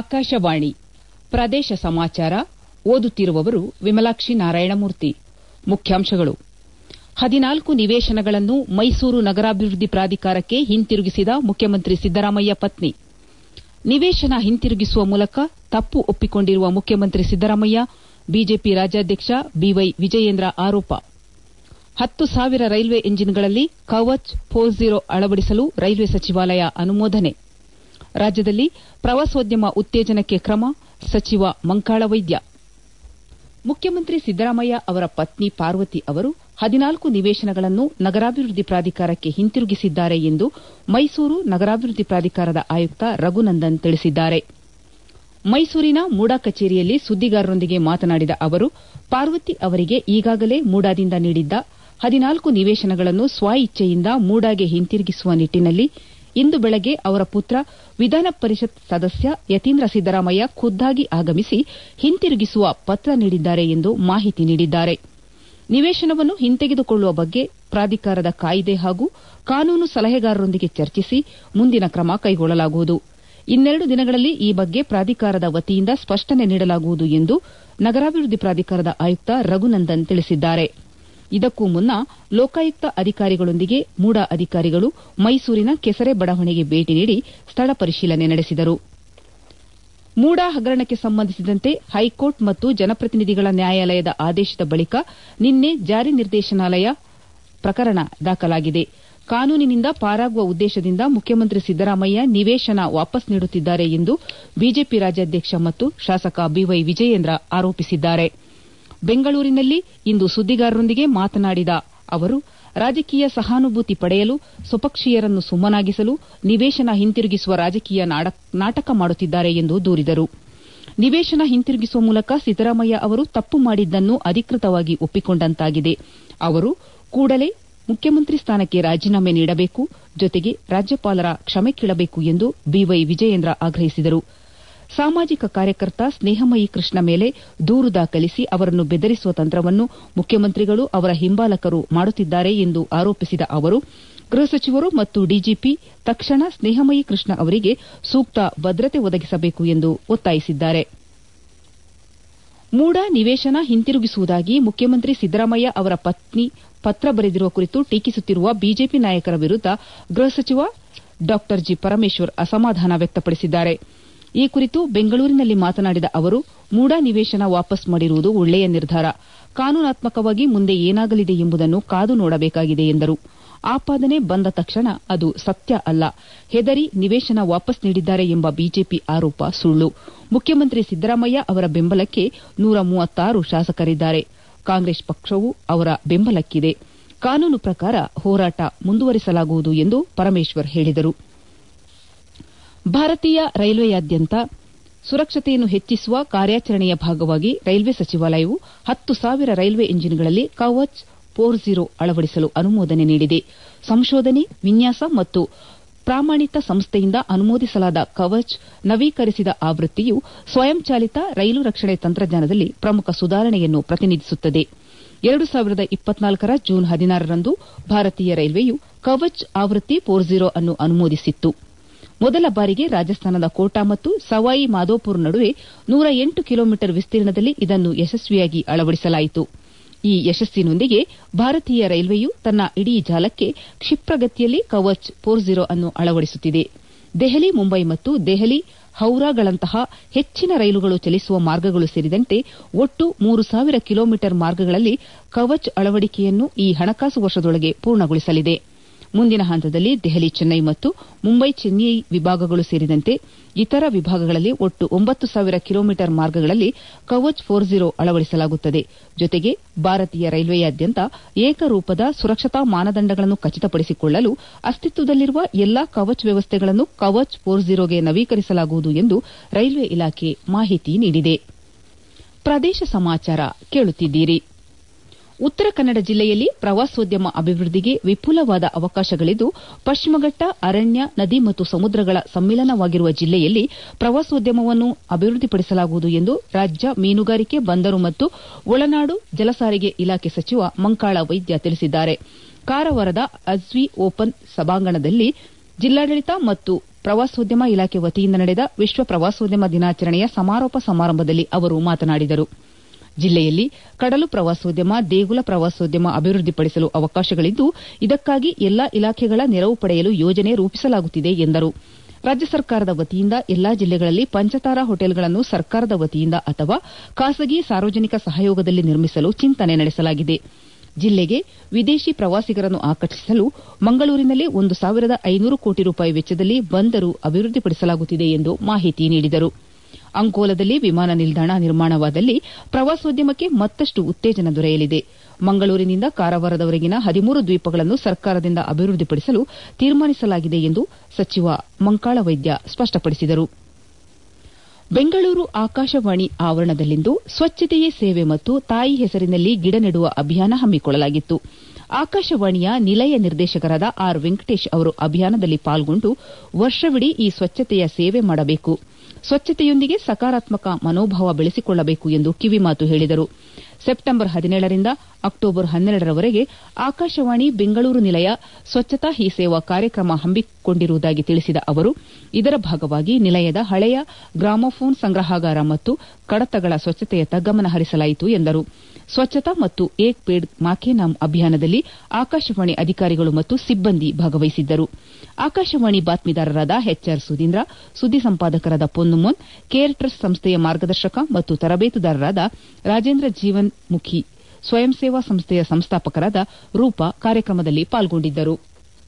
ಆಕಾಶವಾಣಿ ಪ್ರದೇಶ ಸಮಾಚಾರ ಓದುತ್ತಿರುವವರು ವಿಮಲಾಕ್ಷಿ ನಾರಾಯಣಮೂರ್ತಿ ಮುಖ್ಯಾಂಶಗಳು ಹದಿನಾಲ್ಕು ನಿವೇಶನಗಳನ್ನು ಮೈಸೂರು ನಗರಾಭಿವೃದ್ಧಿ ಪ್ರಾಧಿಕಾರಕ್ಕೆ ಹಿಂತಿರುಗಿಸಿದ ಮುಖ್ಯಮಂತ್ರಿ ಸಿದ್ದರಾಮಯ್ಯ ಪತ್ನಿ ನಿವೇಶನ ಹಿಂತಿರುಗಿಸುವ ಮೂಲಕ ತಪ್ಪು ಒಪ್ಪಿಕೊಂಡಿರುವ ಮುಖ್ಯಮಂತ್ರಿ ಸಿದ್ದರಾಮಯ್ಯ ಬಿಜೆಪಿ ರಾಜ್ಯಾಧ್ಯಕ್ಷ ಬಿವೈ ವಿಜಯೇಂದ್ರ ಆರೋಪ ಹತ್ತು ಸಾವಿರ ರೈಲ್ವೆ ಎಂಜಿನ್ಗಳಲ್ಲಿ ಕವಚ್ ಫೋರ್ ಝೀರೋ ಅಳವಡಿಸಲು ರೈಲ್ವೆ ಸಚಿವಾಲಯ ಅನುಮೋದನೆ ರಾಜ್ಯದಲ್ಲಿ ಪ್ರವಾಸೋದ್ಯಮ ಉತ್ತೇಜನಕ್ಕೆ ಕ್ರಮ ಸಚಿವ ಮಂಕಾಳ ವೈದ್ಯ ಮುಖ್ಯಮಂತ್ರಿ ಸಿದ್ದರಾಮಯ್ಯ ಅವರ ಪತ್ನಿ ಪಾರ್ವತಿ ಅವರು ಹದಿನಾಲ್ಕು ನಿವೇಶನಗಳನ್ನು ನಗರಾಭಿವೃದ್ಧಿ ಪ್ರಾಧಿಕಾರಕ್ಕೆ ಹಿಂತಿರುಗಿಸಿದ್ದಾರೆ ಎಂದು ಮೈಸೂರು ನಗರಾಭಿವೃದ್ಧಿ ಪ್ರಾಧಿಕಾರದ ಆಯುಕ್ತ ರಘುನಂದನ್ ತಿಳಿಸಿದ್ದಾರೆ ಮೈಸೂರಿನ ಮೂಡಾ ಕಚೇರಿಯಲ್ಲಿ ಸುದ್ದಿಗಾರರೊಂದಿಗೆ ಮಾತನಾಡಿದ ಅವರು ಪಾರ್ವತಿ ಅವರಿಗೆ ಈಗಾಗಲೇ ಮೂಡಾದಿಂದ ನೀಡಿದ್ದ ಹದಿನಾಲ್ಕು ನಿವೇಶನಗಳನ್ನು ಸ್ವಇಚ್ಛೆಯಿಂದ ಮೂಡಾಗೆ ಹಿಂತಿರುಗಿಸುವ ನಿಟ್ಟಿನಲ್ಲಿ ಇಂದು ಬೆಳಗ್ಗೆ ಅವರ ಪುತ್ರ ವಿಧಾನ ಪರಿಷತ್ ಸದಸ್ಯ ಯತೀಂದ್ರ ಸಿದ್ದರಾಮಯ್ಯ ಖುದ್ದಾಗಿ ಆಗಮಿಸಿ ಹಿಂತಿರುಗಿಸುವ ಪತ್ರ ನೀಡಿದ್ದಾರೆ ಎಂದು ಮಾಹಿತಿ ನೀಡಿದ್ದಾರೆ ನಿವೇಶನವನ್ನು ಹಿಂತೆಗೆದುಕೊಳ್ಳುವ ಬಗ್ಗೆ ಪ್ರಾಧಿಕಾರದ ಕಾಯಿದೆ ಹಾಗೂ ಕಾನೂನು ಸಲಹೆಗಾರರೊಂದಿಗೆ ಚರ್ಚಿಸಿ ಮುಂದಿನ ಕ್ರಮ ಕೈಗೊಳ್ಳಲಾಗುವುದು ಇನ್ನೆರಡು ದಿನಗಳಲ್ಲಿ ಈ ಬಗ್ಗೆ ಪ್ರಾಧಿಕಾರದ ವತಿಯಿಂದ ಸ್ಪಷ್ಟನೆ ನೀಡಲಾಗುವುದು ಎಂದು ನಗರಾಭಿವೃದ್ಧಿ ಪ್ರಾಧಿಕಾರದ ಆಯುಕ್ತ ರಘುನಂದನ್ ತಿಳಿಸಿದ್ದಾರೆ ಇದಕ್ಕೂ ಮುನ್ನ ಲೋಕಾಯುಕ್ತ ಅಧಿಕಾರಿಗಳೊಂದಿಗೆ ಮೂಡಾ ಅಧಿಕಾರಿಗಳು ಮೈಸೂರಿನ ಕೆಸರೆ ಬಡಾವಣೆಗೆ ಭೇಟಿ ನೀಡಿ ಸ್ಥಳ ಪರಿಶೀಲನೆ ನಡೆಸಿದರು ಮೂಡಾ ಹಗರಣಕ್ಕೆ ಸಂಬಂಧಿಸಿದಂತೆ ಹೈಕೋರ್ಟ್ ಮತ್ತು ಜನಪ್ರತಿನಿಧಿಗಳ ನ್ಯಾಯಾಲಯದ ಆದೇಶದ ಬಳಿಕ ನಿನ್ನೆ ಜಾರಿ ನಿರ್ದೇಶನಾಲಯ ಪ್ರಕರಣ ದಾಖಲಾಗಿದೆ ಕಾನೂನಿನಿಂದ ಪಾರಾಗುವ ಉದ್ದೇಶದಿಂದ ಮುಖ್ಯಮಂತ್ರಿ ಸಿದ್ದರಾಮಯ್ಯ ನಿವೇಶನ ವಾಪಸ್ ನೀಡುತ್ತಿದ್ದಾರೆ ಎಂದು ಬಿಜೆಪಿ ರಾಜ್ಯಾಧ್ಯಕ್ಷ ಮತ್ತು ಶಾಸಕ ಬಿವೈ ವಿಜಯೇಂದ್ರ ಆರೋಪಿಸಿದ್ದಾರೆ ಬೆಂಗಳೂರಿನಲ್ಲಿ ಇಂದು ಸುದ್ದಿಗಾರರೊಂದಿಗೆ ಮಾತನಾಡಿದ ಅವರು ರಾಜಕೀಯ ಸಹಾನುಭೂತಿ ಪಡೆಯಲು ಸ್ವಪಕ್ಷೀಯರನ್ನು ಸುಮ್ಮನಾಗಿಸಲು ನಿವೇಶನ ಹಿಂತಿರುಗಿಸುವ ರಾಜಕೀಯ ನಾಟಕ ಮಾಡುತ್ತಿದ್ದಾರೆ ಎಂದು ದೂರಿದರು ನಿವೇಶನ ಹಿಂತಿರುಗಿಸುವ ಮೂಲಕ ಸಿದ್ದರಾಮಯ್ಯ ಅವರು ತಪ್ಪು ಮಾಡಿದ್ದನ್ನು ಅಧಿಕೃತವಾಗಿ ಒಪ್ಪಿಕೊಂಡಂತಾಗಿದೆ ಅವರು ಕೂಡಲೇ ಮುಖ್ಯಮಂತ್ರಿ ಸ್ಥಾನಕ್ಕೆ ರಾಜೀನಾಮೆ ನೀಡಬೇಕು ಜೊತೆಗೆ ರಾಜ್ಯಪಾಲರ ಕ್ಷಮೆ ಕೇಳಬೇಕು ಎಂದು ಬಿವೈ ವಿಜಯೇಂದ್ರ ಆಗ್ರಹಿಸಿದರು ಸಾಮಾಜಿಕ ಕಾರ್ಯಕರ್ತ ಸ್ನೇಹಮಯಿ ಕೃಷ್ಣ ಮೇಲೆ ದೂರು ದಾಖಲಿಸಿ ಅವರನ್ನು ಬೆದರಿಸುವ ತಂತ್ರವನ್ನು ಮುಖ್ಯಮಂತ್ರಿಗಳು ಅವರ ಹಿಂಬಾಲಕರು ಮಾಡುತ್ತಿದ್ದಾರೆ ಎಂದು ಆರೋಪಿಸಿದ ಅವರು ಗೃಹ ಸಚಿವರು ಮತ್ತು ಡಿಜಿಪಿ ತಕ್ಷಣ ಸ್ನೇಹಮಯಿ ಕೃಷ್ಣ ಅವರಿಗೆ ಸೂಕ್ತ ಭದ್ರತೆ ಒದಗಿಸಬೇಕು ಎಂದು ಒತ್ತಾಯಿಸಿದ್ದಾರೆ ಮೂಡಾ ನಿವೇಶನ ಹಿಂತಿರುಗಿಸುವುದಾಗಿ ಮುಖ್ಯಮಂತ್ರಿ ಸಿದ್ದರಾಮಯ್ಯ ಅವರ ಪತ್ನಿ ಪತ್ರ ಬರೆದಿರುವ ಕುರಿತು ಟೀಕಿಸುತ್ತಿರುವ ಬಿಜೆಪಿ ನಾಯಕರ ವಿರುದ್ದ ಗೃಹ ಸಚಿವ ಡಾ ಜಿ ಪರಮೇಶ್ವರ್ ಅಸಮಾಧಾನ ವ್ಯಕ್ತಪಡಿಸಿದ್ದಾರೆ ಈ ಕುರಿತು ಬೆಂಗಳೂರಿನಲ್ಲಿ ಮಾತನಾಡಿದ ಅವರು ಮೂಡಾ ನಿವೇಶನ ವಾಪಸ್ ಮಾಡಿರುವುದು ಒಳ್ಳೆಯ ನಿರ್ಧಾರ ಕಾನೂನಾತ್ಮಕವಾಗಿ ಮುಂದೆ ಏನಾಗಲಿದೆ ಎಂಬುದನ್ನು ಕಾದು ನೋಡಬೇಕಾಗಿದೆ ಎಂದರು ಆಪಾದನೆ ಬಂದ ತಕ್ಷಣ ಅದು ಸತ್ಯ ಅಲ್ಲ ಹೆದರಿ ನಿವೇಶನ ವಾಪಸ್ ನೀಡಿದ್ದಾರೆ ಎಂಬ ಬಿಜೆಪಿ ಆರೋಪ ಸುಳ್ಳು ಮುಖ್ಯಮಂತ್ರಿ ಸಿದ್ದರಾಮಯ್ಯ ಅವರ ಬೆಂಬಲಕ್ಕೆ ನೂರ ಮೂವತ್ತಾರು ಶಾಸಕರಿದ್ದಾರೆ ಕಾಂಗ್ರೆಸ್ ಪಕ್ಷವೂ ಅವರ ಬೆಂಬಲಕ್ಕಿದೆ ಕಾನೂನು ಪ್ರಕಾರ ಹೋರಾಟ ಮುಂದುವರಿಸಲಾಗುವುದು ಎಂದು ಪರಮೇಶ್ವರ್ ಹೇಳಿದರು ಭಾರತೀಯ ರೈಲ್ವೆಯಾದ್ಯಂತ ಸುರಕ್ಷತೆಯನ್ನು ಹೆಚ್ಚಿಸುವ ಕಾರ್ಯಾಚರಣೆಯ ಭಾಗವಾಗಿ ರೈಲ್ವೆ ಸಚಿವಾಲಯವು ಹತ್ತು ಸಾವಿರ ರೈಲ್ವೆ ಎಂಜಿನ್ಗಳಲ್ಲಿ ಕವಚ್ ಫೋರ್ ಝೀರೋ ಅಳವಡಿಸಲು ಅನುಮೋದನೆ ನೀಡಿದೆ ಸಂಶೋಧನೆ ವಿನ್ಯಾಸ ಮತ್ತು ಪ್ರಾಮಾಣಿತ ಸಂಸ್ಥೆಯಿಂದ ಅನುಮೋದಿಸಲಾದ ಕವಚ್ ನವೀಕರಿಸಿದ ಆವೃತ್ತಿಯು ಸ್ವಯಂಚಾಲಿತ ರೈಲು ರಕ್ಷಣೆ ತಂತ್ರಜ್ಞಾನದಲ್ಲಿ ಪ್ರಮುಖ ಸುಧಾರಣೆಯನ್ನು ಪ್ರತಿನಿಧಿಸುತ್ತದೆ ಎರಡು ಸಾವಿರದ ಇಪ್ಪತ್ನಾಲ್ಕರ ಜೂನ್ ಹದಿನಾರರಂದು ಭಾರತೀಯ ರೈಲ್ವೆಯು ಕವಚ್ ಆವೃತ್ತಿ ಫೋರ್ ಝೀರೋ ಅನ್ನು ಅನುಮೋದಿಸಿತ್ತು ಮೊದಲ ಬಾರಿಗೆ ರಾಜಸ್ಥಾನದ ಕೋಟಾ ಮತ್ತು ಸವಾಯಿ ಮಾಧೋಪುರ್ ನಡುವೆ ನೂರ ಎಂಟು ಕಿಲೋಮೀಟರ್ ವಿಸ್ತೀರ್ಣದಲ್ಲಿ ಇದನ್ನು ಯಶಸ್ವಿಯಾಗಿ ಅಳವಡಿಸಲಾಯಿತು ಈ ಯಶಸ್ಸಿನೊಂದಿಗೆ ಭಾರತೀಯ ರೈಲ್ವೆಯು ತನ್ನ ಇಡೀ ಜಾಲಕ್ಕೆ ಕ್ಷಿಪ್ರಗತಿಯಲ್ಲಿ ಕವಚ್ ಫೋರ್ ಝೀರೋ ಅನ್ನು ಅಳವಡಿಸುತ್ತಿದೆ ದೆಹಲಿ ಮುಂಬೈ ಮತ್ತು ದೆಹಲಿ ಹೌರಾಗಳಂತಹ ಹೆಚ್ಚಿನ ರೈಲುಗಳು ಚಲಿಸುವ ಮಾರ್ಗಗಳು ಸೇರಿದಂತೆ ಒಟ್ಟು ಮೂರು ಸಾವಿರ ಕಿಲೋಮೀಟರ್ ಮಾರ್ಗಗಳಲ್ಲಿ ಕವಚ್ ಅಳವಡಿಕೆಯನ್ನು ಈ ಹಣಕಾಸು ವರ್ಷದೊಳಗೆ ಪೂರ್ಣಗೊಳಿಸಲಿದೆ ಮುಂದಿನ ಹಂತದಲ್ಲಿ ದೆಹಲಿ ಚೆನ್ನೈ ಮತ್ತು ಮುಂಬೈ ಚೆನ್ನೈ ವಿಭಾಗಗಳು ಸೇರಿದಂತೆ ಇತರ ವಿಭಾಗಗಳಲ್ಲಿ ಒಟ್ಟು ಒಂಬತ್ತು ಸಾವಿರ ಕಿಲೋಮೀಟರ್ ಮಾರ್ಗಗಳಲ್ಲಿ ಕವಚ್ ಫೋರ್ ಝೀರೋ ಅಳವಡಿಸಲಾಗುತ್ತದೆ ಜೊತೆಗೆ ಭಾರತೀಯ ರೈಲ್ವೆಯಾದ್ಯಂತ ಏಕರೂಪದ ಸುರಕ್ಷತಾ ಮಾನದಂಡಗಳನ್ನು ಖಚಿತಪಡಿಸಿಕೊಳ್ಳಲು ಅಸ್ತಿತ್ವದಲ್ಲಿರುವ ಎಲ್ಲಾ ಕವಚ್ ವ್ಯವಸ್ಥೆಗಳನ್ನು ಕವಚ್ ಫೋರ್ ಝೀರೋಗೆ ನವೀಕರಿಸಲಾಗುವುದು ಎಂದು ರೈಲ್ವೆ ಇಲಾಖೆ ಮಾಹಿತಿ ನೀಡಿದೆ ಪ್ರದೇಶ ಸಮಾಚಾರ ಕೇಳುತ್ತಿದ್ದೀರಿ ಉತ್ತರ ಕನ್ನಡ ಜಿಲ್ಲೆಯಲ್ಲಿ ಪ್ರವಾಸೋದ್ಯಮ ಅಭಿವೃದ್ಧಿಗೆ ವಿಪುಲವಾದ ಅವಕಾಶಗಳಿದ್ದು ಪಶ್ಚಿಮಘಟ್ಟ ಅರಣ್ಯ ನದಿ ಮತ್ತು ಸಮುದ್ರಗಳ ಸಮ್ಮಿಲನವಾಗಿರುವ ಜಿಲ್ಲೆಯಲ್ಲಿ ಪ್ರವಾಸೋದ್ಯಮವನ್ನು ಅಭಿವೃದ್ಧಿಪಡಿಸಲಾಗುವುದು ಎಂದು ರಾಜ್ಯ ಮೀನುಗಾರಿಕೆ ಬಂದರು ಮತ್ತು ಒಳನಾಡು ಜಲಸಾರಿಗೆ ಇಲಾಖೆ ಸಚಿವ ಮಂಕಾಳ ವೈದ್ಯ ತಿಳಿಸಿದ್ದಾರೆ ಕಾರವಾರದ ಅಜ್ವಿ ಓಪನ್ ಸಭಾಂಗಣದಲ್ಲಿ ಜಿಲ್ಲಾಡಳಿತ ಮತ್ತು ಪ್ರವಾಸೋದ್ಯಮ ಇಲಾಖೆ ವತಿಯಿಂದ ನಡೆದ ವಿಶ್ವ ಪ್ರವಾಸೋದ್ಯಮ ದಿನಾಚರಣೆಯ ಸಮಾರೋಪ ಸಮಾರಂಭದಲ್ಲಿ ಅವರು ಮಾತನಾಡಿದರು ಜಿಲ್ಲೆಯಲ್ಲಿ ಕಡಲು ಪ್ರವಾಸೋದ್ಯಮ ದೇಗುಲ ಪ್ರವಾಸೋದ್ಯಮ ಅಭಿವೃದ್ಧಿಪಡಿಸಲು ಅವಕಾಶಗಳಿದ್ದು ಇದಕ್ಕಾಗಿ ಎಲ್ಲಾ ಇಲಾಖೆಗಳ ನೆರವು ಪಡೆಯಲು ಯೋಜನೆ ರೂಪಿಸಲಾಗುತ್ತಿದೆ ಎಂದರು ರಾಜ್ಯ ಸರ್ಕಾರದ ವತಿಯಿಂದ ಎಲ್ಲಾ ಜಿಲ್ಲೆಗಳಲ್ಲಿ ಪಂಚತಾರಾ ಹೋಟೆಲ್ಗಳನ್ನು ಸರ್ಕಾರದ ವತಿಯಿಂದ ಅಥವಾ ಖಾಸಗಿ ಸಾರ್ವಜನಿಕ ಸಹಯೋಗದಲ್ಲಿ ನಿರ್ಮಿಸಲು ಚಿಂತನೆ ನಡೆಸಲಾಗಿದೆ ಜಿಲ್ಲೆಗೆ ವಿದೇಶಿ ಪ್ರವಾಸಿಗರನ್ನು ಆಕರ್ಷಿಸಲು ಮಂಗಳೂರಿನಲ್ಲಿ ಒಂದು ಸಾವಿರದ ಐನೂರು ಕೋಟಿ ರೂಪಾಯಿ ವೆಚ್ಚದಲ್ಲಿ ಬಂದರು ಅಭಿವೃದ್ಧಿಪಡಿಸಲಾಗುತ್ತಿದೆ ಎಂದು ಮಾಹಿತಿ ನೀಡಿದರು ಅಂಕೋಲದಲ್ಲಿ ವಿಮಾನ ನಿಲ್ದಾಣ ನಿರ್ಮಾಣವಾದಲ್ಲಿ ಪ್ರವಾಸೋದ್ಯಮಕ್ಕೆ ಮತ್ತಷ್ಟು ಉತ್ತೇಜನ ದೊರೆಯಲಿದೆ ಮಂಗಳೂರಿನಿಂದ ಕಾರವಾರದವರೆಗಿನ ಹದಿಮೂರು ದ್ವೀಪಗಳನ್ನು ಸರ್ಕಾರದಿಂದ ಅಭಿವೃದ್ಧಿಪಡಿಸಲು ತೀರ್ಮಾನಿಸಲಾಗಿದೆ ಎಂದು ಸಚಿವ ಮಂಕಾಳ ವೈದ್ಯ ಸ್ಪಷ್ಟಪಡಿಸಿದರು ಬೆಂಗಳೂರು ಆಕಾಶವಾಣಿ ಆವರಣದಲ್ಲಿಂದು ಸ್ವಚ್ಛತೆಯೇ ಸೇವೆ ಮತ್ತು ತಾಯಿ ಹೆಸರಿನಲ್ಲಿ ಗಿಡ ನೆಡುವ ಅಭಿಯಾನ ಹಮ್ಮಿಕೊಳ್ಳಲಾಗಿತ್ತು ಆಕಾಶವಾಣಿಯ ನಿಲಯ ನಿರ್ದೇಶಕರಾದ ಆರ್ ವೆಂಕಟೇಶ್ ಅವರು ಅಭಿಯಾನದಲ್ಲಿ ಪಾಲ್ಗೊಂಡು ವರ್ಷವಿಡೀ ಈ ಸ್ವಚ್ಛತೆಯ ಸೇವೆ ಮಾಡಬೇಕು ಸ್ವಚ್ಛತೆಯೊಂದಿಗೆ ಸಕಾರಾತ್ಮಕ ಮನೋಭಾವ ಬೆಳೆಸಿಕೊಳ್ಳಬೇಕು ಎಂದು ಕಿವಿಮಾತು ಹೇಳಿದರು ಸೆಪ್ಟೆಂಬರ್ ಹದಿನೇಳರಿಂದ ಅಕ್ಟೋಬರ್ ಹನ್ನೆರಡರವರೆಗೆ ಆಕಾಶವಾಣಿ ಬೆಂಗಳೂರು ನಿಲಯ ಸ್ವಚ್ಛತಾ ಹಿ ಸೇವಾ ಕಾರ್ಯಕ್ರಮ ಹಮ್ಮಿಕೊಂಡಿರುವುದಾಗಿ ತಿಳಿಸಿದ ಅವರು ಇದರ ಭಾಗವಾಗಿ ನಿಲಯದ ಹಳೆಯ ಗ್ರಾಮೋಫೋನ್ ಸಂಗ್ರಹಾಗಾರ ಮತ್ತು ಕಡತಗಳ ಸ್ವಚ್ಛತೆಯತ್ತ ಗಮನ ಹರಿಸಲಾಯಿತು ಎಂದರು ಸ್ವಚ್ಛತಾ ಮತ್ತು ಏಕ್ ಪೇಡ್ ಮಾಕೆ ನಾಮ್ ಅಭಿಯಾನದಲ್ಲಿ ಆಕಾಶವಾಣಿ ಅಧಿಕಾರಿಗಳು ಮತ್ತು ಸಿಬ್ಬಂದಿ ಭಾಗವಹಿಸಿದ್ದರು ಆಕಾಶವಾಣಿ ಬಾತ್ಮೀದಾರರಾದ ಎಚ್ಆರ್ ಸುಧೀಂದ್ರ ಸುದ್ದಿ ಸಂಪಾದಕರಾದ ಪೊನ್ನುಮೊನ್ ಕೇರ್ ಟ್ರಸ್ಟ್ ಸಂಸ್ಥೆಯ ಮಾರ್ಗದರ್ಶಕ ಮತ್ತು ತರಬೇತುದಾರರಾದ ರಾಜೇಂದ್ರ ಜೀವನ್ ಮುಖಿ ಸ್ವಯಂ ಸೇವಾ ಸಂಸ್ಥೆಯ ಸಂಸ್ಥಾಪಕರಾದ ರೂಪಾ ಕಾರ್ಯಕ್ರಮದಲ್ಲಿ ಪಾಲ್ಗೊಂಡಿದ್ದರು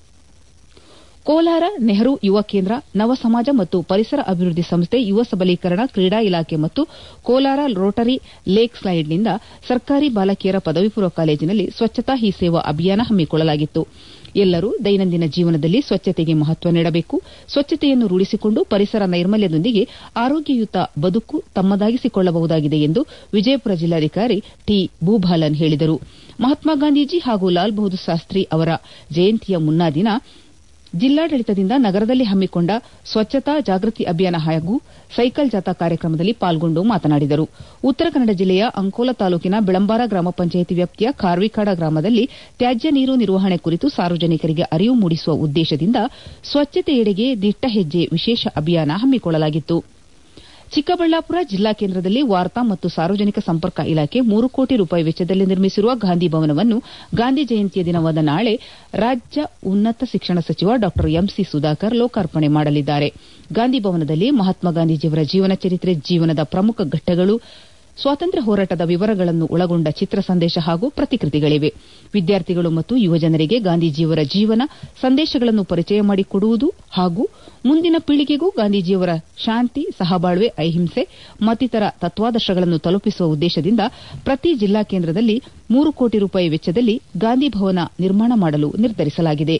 ಕೋಲಾರ ನೆಹರು ಯುವ ಕೇಂದ್ರ ನವ ಸಮಾಜ ಮತ್ತು ಪರಿಸರ ಅಭಿವೃದ್ಧಿ ಸಂಸ್ಥೆ ಯುವ ಸಬಲೀಕರಣ ಕ್ರೀಡಾ ಇಲಾಖೆ ಮತ್ತು ಕೋಲಾರ ರೋಟರಿ ಲೇಕ್ ಸ್ಲೈಡ್ನಿಂದ ಸರ್ಕಾರಿ ಬಾಲಕಿಯರ ಪದವಿ ಪೂರ್ವ ಕಾಲೇಜಿನಲ್ಲಿ ಸ್ವಚ್ಛತಾ ಹಿ ಸೇವಾ ಅಭಿಯಾನ ಹಮ್ಮಿಕೊಳ್ಳಲಾಗಿತ್ತು ಎಲ್ಲರೂ ದೈನಂದಿನ ಜೀವನದಲ್ಲಿ ಸ್ವಚ್ಛತೆಗೆ ಮಹತ್ವ ನೀಡಬೇಕು ಸ್ವಚ್ಛತೆಯನ್ನು ರೂಢಿಸಿಕೊಂಡು ಪರಿಸರ ನೈರ್ಮಲ್ಯದೊಂದಿಗೆ ಆರೋಗ್ಯಯುತ ಬದುಕು ತಮ್ಮದಾಗಿಸಿಕೊಳ್ಳಬಹುದಾಗಿದೆ ಎಂದು ವಿಜಯಪುರ ಜಿಲ್ಲಾಧಿಕಾರಿ ಟಿ ಭೂಬಾಲನ್ ಹೇಳಿದರು ಮಹಾತ್ಮ ಗಾಂಧೀಜಿ ಹಾಗೂ ಲಾಲ್ ಬಹದ್ದೂರ್ ಶಾಸ್ತ್ರಿ ಅವರ ಜಯಂತಿಯ ಮುನ್ನಾ ದಿನ ಜಿಲ್ಲಾಡಳಿತದಿಂದ ನಗರದಲ್ಲಿ ಹಮ್ಮಿಕೊಂಡ ಸ್ವಚ್ಛತಾ ಜಾಗೃತಿ ಅಭಿಯಾನ ಹಾಗೂ ಸೈಕಲ್ ಜಾಥಾ ಕಾರ್ಯಕ್ರಮದಲ್ಲಿ ಪಾಲ್ಗೊಂಡು ಮಾತನಾಡಿದರು ಉತ್ತರ ಕನ್ನಡ ಜಿಲ್ಲೆಯ ಅಂಕೋಲ ತಾಲೂಕಿನ ಬಿಳಂಬಾರ ಗ್ರಾಮ ಪಂಚಾಯಿತಿ ವ್ಯಾಪ್ತಿಯ ಕಾರ್ವಿಕಾಡ ಗ್ರಾಮದಲ್ಲಿ ತ್ಯಾಜ್ಯ ನೀರು ನಿರ್ವಹಣೆ ಕುರಿತು ಸಾರ್ವಜನಿಕರಿಗೆ ಅರಿವು ಮೂಡಿಸುವ ಉದ್ದೇಶದಿಂದ ಸ್ವಚ್ಛತೆಯೆಡೆಗೆ ದಿಟ್ಟ ಹೆಜ್ಜೆ ವಿಶೇಷ ಅಭಿಯಾನ ಹಮ್ಮಿಕೊಳ್ಳಲಾಗಿತ್ತು ಚಿಕ್ಕಬಳ್ಳಾಪುರ ಜಿಲ್ಲಾ ಕೇಂದ್ರದಲ್ಲಿ ವಾರ್ತಾ ಮತ್ತು ಸಾರ್ವಜನಿಕ ಸಂಪರ್ಕ ಇಲಾಖೆ ಮೂರು ಕೋಟಿ ರೂಪಾಯಿ ವೆಚ್ಚದಲ್ಲಿ ನಿರ್ಮಿಸಿರುವ ಗಾಂಧಿ ಭವನವನ್ನು ಗಾಂಧಿ ಜಯಂತಿಯ ದಿನವಾದ ನಾಳೆ ರಾಜ್ಯ ಉನ್ನತ ಶಿಕ್ಷಣ ಸಚಿವ ಡಾ ಎಂಸಿ ಸುಧಾಕರ್ ಲೋಕಾರ್ಪಣೆ ಮಾಡಲಿದ್ದಾರೆ ಗಾಂಧಿ ಭವನದಲ್ಲಿ ಮಹಾತ್ಮ ಗಾಂಧೀಜಿಯವರ ಜೀವನ ಚರಿತ್ರೆ ಜೀವನದ ಪ್ರಮುಖ ಘಟ್ಟಗಳು ಸ್ವಾತಂತ್ರ್ಯ ಹೋರಾಟದ ವಿವರಗಳನ್ನು ಒಳಗೊಂಡ ಚಿತ್ರ ಸಂದೇಶ ಹಾಗೂ ಪ್ರತಿಕೃತಿಗಳಿವೆ ವಿದ್ಯಾರ್ಥಿಗಳು ಮತ್ತು ಯುವಜನರಿಗೆ ಗಾಂಧೀಜಿಯವರ ಜೀವನ ಸಂದೇಶಗಳನ್ನು ಪರಿಚಯ ಮಾಡಿಕೊಡುವುದು ಹಾಗೂ ಮುಂದಿನ ಪೀಳಿಗೆಗೂ ಗಾಂಧೀಜಿಯವರ ಶಾಂತಿ ಸಹಬಾಳ್ವೆ ಅಹಿಂಸೆ ಮತ್ತಿತರ ತತ್ವಾದರ್ಶಗಳನ್ನು ತಲುಪಿಸುವ ಉದ್ದೇಶದಿಂದ ಪ್ರತಿ ಜಿಲ್ಲಾ ಕೇಂದ್ರದಲ್ಲಿ ಮೂರು ಕೋಟಿ ರೂಪಾಯಿ ವೆಚ್ಚದಲ್ಲಿ ಗಾಂಧಿ ಭವನ ನಿರ್ಮಾಣ ಮಾಡಲು ನಿರ್ಧರಿಸಲಾಗಿದೆ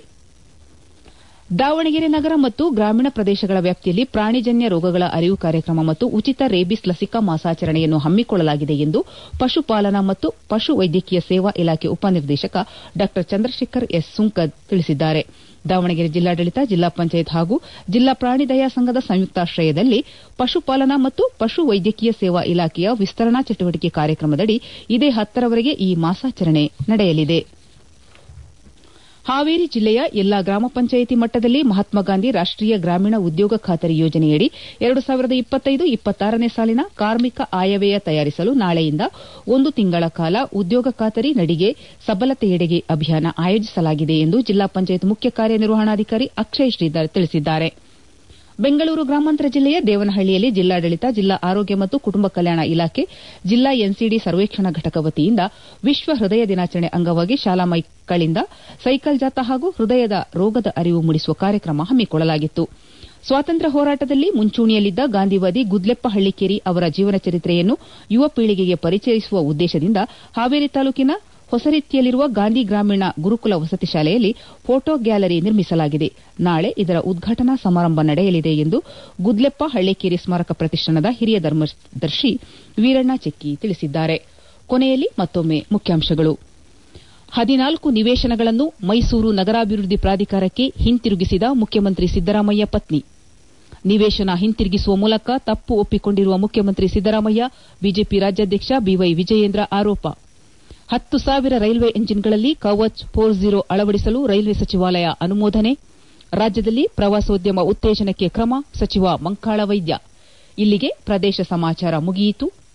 ದಾವಣಗೆರೆ ನಗರ ಮತ್ತು ಗ್ರಾಮೀಣ ಪ್ರದೇಶಗಳ ವ್ಯಾಪ್ತಿಯಲ್ಲಿ ಪ್ರಾಣಿಜನ್ಯ ರೋಗಗಳ ಅರಿವು ಕಾರ್ಯಕ್ರಮ ಮತ್ತು ಉಚಿತ ರೇಬಿಸ್ ಲಸಿಕಾ ಮಾಸಾಚರಣೆಯನ್ನು ಹಮ್ಮಿಕೊಳ್ಳಲಾಗಿದೆ ಎಂದು ಪಶುಪಾಲನಾ ಮತ್ತು ಪಶು ವೈದ್ಯಕೀಯ ಸೇವಾ ಇಲಾಖೆ ಉಪನಿರ್ದೇಶಕ ಡಾ ಚಂದ್ರಶೇಖರ್ ಎಸ್ ಸುಂಕದ್ ತಿಳಿಸಿದ್ದಾರೆ ದಾವಣಗೆರೆ ಜಿಲ್ಲಾಡಳಿತ ಜಿಲ್ಲಾ ಪಂಚಾಯತ್ ಹಾಗೂ ಜಿಲ್ಲಾ ಪ್ರಾಣಿ ದಯಾ ಸಂಘದ ಸಂಯುಕ್ತಾಶ್ರಯದಲ್ಲಿ ಪಶುಪಾಲನಾ ಮತ್ತು ಪಶು ವೈದ್ಯಕೀಯ ಸೇವಾ ಇಲಾಖೆಯ ವಿಸ್ತರಣಾ ಚಟುವಟಿಕೆ ಕಾರ್ಯಕ್ರಮದಡಿ ಇದೇ ಹತ್ತರವರೆಗೆ ಈ ಮಾಸಾಚರಣೆ ನಡೆಯಲಿದೆ ಹಾವೇರಿ ಜಿಲ್ಲೆಯ ಎಲ್ಲಾ ಗ್ರಾಮ ಪಂಚಾಯಿತಿ ಮಟ್ಟದಲ್ಲಿ ಮಹಾತ್ಮ ಗಾಂಧಿ ರಾಷ್ಟೀಯ ಗ್ರಾಮೀಣ ಉದ್ಯೋಗ ಖಾತರಿ ಯೋಜನೆಯಡಿ ಎರಡು ಸಾವಿರದ ಇಪ್ಪತ್ತೈದು ಇಪ್ಪತ್ತಾರನೇ ಸಾಲಿನ ಕಾರ್ಮಿಕ ಆಯವ್ಯಯ ತಯಾರಿಸಲು ನಾಳೆಯಿಂದ ಒಂದು ತಿಂಗಳ ಕಾಲ ಉದ್ಯೋಗ ಖಾತರಿ ನಡಿಗೆ ಸಬಲತೆಯೆಡೆಗೆ ಅಭಿಯಾನ ಆಯೋಜಿಸಲಾಗಿದೆ ಎಂದು ಜಿಲ್ಲಾ ಪಂಚಾಯತ್ ಮುಖ್ಯ ಕಾರ್ಯನಿರ್ವಹಣಾಧಿಕಾರಿ ಅಕ್ಷಯ್ ಶ್ರೀಧರ್ ತಿಳಿಸಿದ್ದಾರೆ ಬೆಂಗಳೂರು ಗ್ರಾಮಾಂತರ ಜಿಲ್ಲೆಯ ದೇವನಹಳ್ಳಿಯಲ್ಲಿ ಜಿಲ್ಲಾಡಳಿತ ಜಿಲ್ಲಾ ಆರೋಗ್ಯ ಮತ್ತು ಕುಟುಂಬ ಕಲ್ಯಾಣ ಇಲಾಖೆ ಜಿಲ್ಲಾ ಎನ್ಸಿಡಿ ಸರ್ವೇಕ್ಷಣಾ ಘಟಕ ವತಿಯಿಂದ ವಿಶ್ವ ಹೃದಯ ದಿನಾಚರಣೆ ಅಂಗವಾಗಿ ಶಾಲಾ ಮಕ್ಕಳಿಂದ ಸೈಕಲ್ ಜಾಥಾ ಹಾಗೂ ಹೃದಯದ ರೋಗದ ಅರಿವು ಮೂಡಿಸುವ ಕಾರ್ಯಕ್ರಮ ಹಮ್ಮಿಕೊಳ್ಳಲಾಗಿತ್ತು ಸ್ವಾತಂತ್ರ್ಯ ಹೋರಾಟದಲ್ಲಿ ಮುಂಚೂಣಿಯಲ್ಲಿದ್ದ ಗಾಂಧಿವಾದಿ ಗುದ್ಲೆಪ್ಪ ಹಳ್ಳಿಕೇರಿ ಅವರ ಜೀವನ ಚರಿತ್ರೆಯನ್ನು ಯುವ ಪೀಳಿಗೆಗೆ ಪರಿಚಯಿಸುವ ಉದ್ದೇಶದಿಂದ ಹಾವೇರಿ ತಾಲೂಕಿನ ಹೊಸರೀತಿಯಲ್ಲಿರುವ ಗಾಂಧಿ ಗ್ರಾಮೀಣ ಗುರುಕುಲ ವಸತಿ ಶಾಲೆಯಲ್ಲಿ ಫೋಟೋ ಗ್ಯಾಲರಿ ನಿರ್ಮಿಸಲಾಗಿದೆ ನಾಳೆ ಇದರ ಉದ್ಘಾಟನಾ ಸಮಾರಂಭ ನಡೆಯಲಿದೆ ಎಂದು ಗುದ್ಲೆಪ್ಪ ಹಳ್ಳಿಕೇರಿ ಸ್ಮಾರಕ ಪ್ರತಿಷ್ಠಾನದ ಹಿರಿಯ ಧರ್ಮದರ್ಶಿ ವೀರಣ್ಣ ಚೆಕ್ಕಿ ತಿಳಿಸಿದ್ದಾರೆ ಕೊನೆಯಲ್ಲಿ ಮತ್ತೊಮ್ಮೆ ಮುಖ್ಯಾಂಶಗಳು ಹದಿನಾಲ್ಕು ನಿವೇಶನಗಳನ್ನು ಮೈಸೂರು ನಗರಾಭಿವೃದ್ಧಿ ಪ್ರಾಧಿಕಾರಕ್ಕೆ ಹಿಂತಿರುಗಿಸಿದ ಮುಖ್ಯಮಂತ್ರಿ ಸಿದ್ದರಾಮಯ್ಯ ಪತ್ನಿ ನಿವೇಶನ ಹಿಂತಿರುಗಿಸುವ ಮೂಲಕ ತಪ್ಪು ಒಪ್ಪಿಕೊಂಡಿರುವ ಮುಖ್ಯಮಂತ್ರಿ ಸಿದ್ದರಾಮಯ್ಯ ಬಿಜೆಪಿ ರಾಜ್ಯಾಧ್ಯಕ್ಷ ಬಿವೈ ವಿಜಯೇಂದ್ರ ಆರೋಪ ಹತ್ತು ಸಾವಿರ ರೈಲ್ವೆ ಎಂಜಿನ್ಗಳಲ್ಲಿ ಕವಚ್ ಫೋರ್ ಝೀರೋ ಅಳವಡಿಸಲು ರೈಲ್ವೆ ಸಚಿವಾಲಯ ಅನುಮೋದನೆ ರಾಜ್ಯದಲ್ಲಿ ಪ್ರವಾಸೋದ್ಯಮ ಉತ್ತೇಜನಕ್ಕೆ ಕ್ರಮ ಸಚಿವ ಮಂಕಾಳ ವೈದ್ಯ ಇಲ್ಲಿಗೆ ಪ್ರದೇಶ ಸಮಾಚಾರ ಮುಗಿಯಿತು